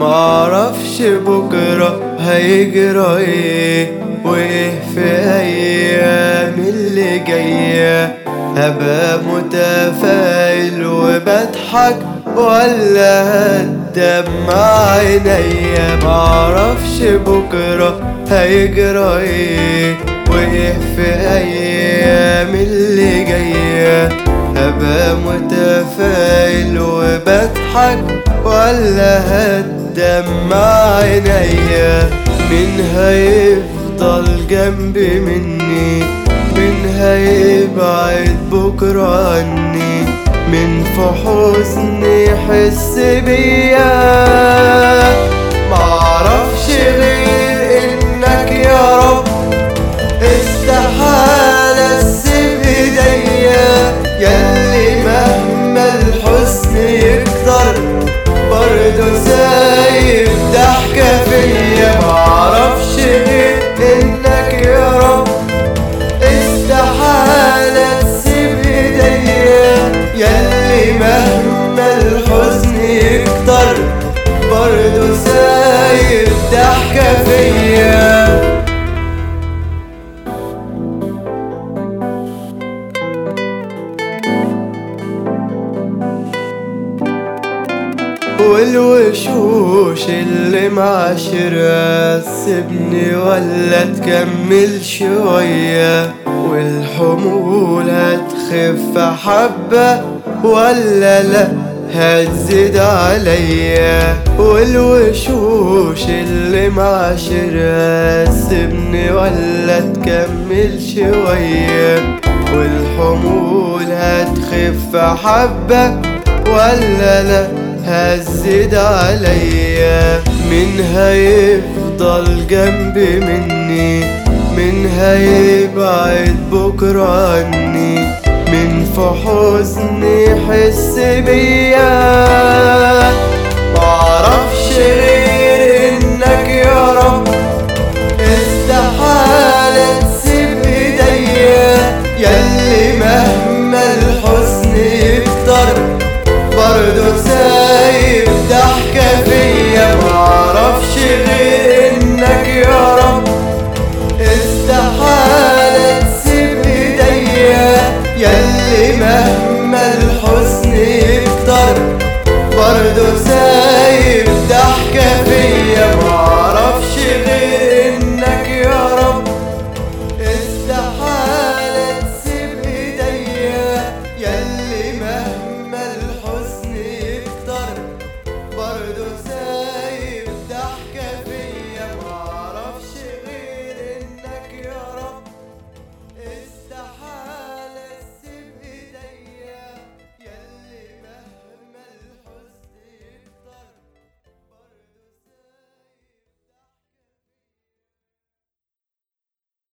معرفش بكرة هيجرى ايه وايه في ايام اللي جاية هبقى متفائل وبضحك ولا هتدمع عينيا معرفش بكرة هيجرى ايه وايه في ايام اللي جاية هبقى متفائل وبضحك ولا هتدمع عينيا مين هيفضل جنبي مني مين هيبعد بكرة عني من في حزني يحس بيا معرفش غير انك يا رب استحالة تسيب ايديا ياللي مهما الحزن يكتر برضه سايب ضحكة فيا معرفش غير انك يا رب استحالة تسيب ايديا ياللي مهما الحزن يكتر برضه سايب ضحكة فيا والوشوش اللي معاشرة تسيبني ولا تكمل شوية والحمول هتخف حبة ولا لا هتزيد عليا والوشوش اللي معاشرة تسيبني ولا تكمل شوية والحمول هتخف حبة ولا لا هزد عليا مين هيفضل جنبي مني مين هيبعد بكرة عني من في حزني يحس بيا معرفش غير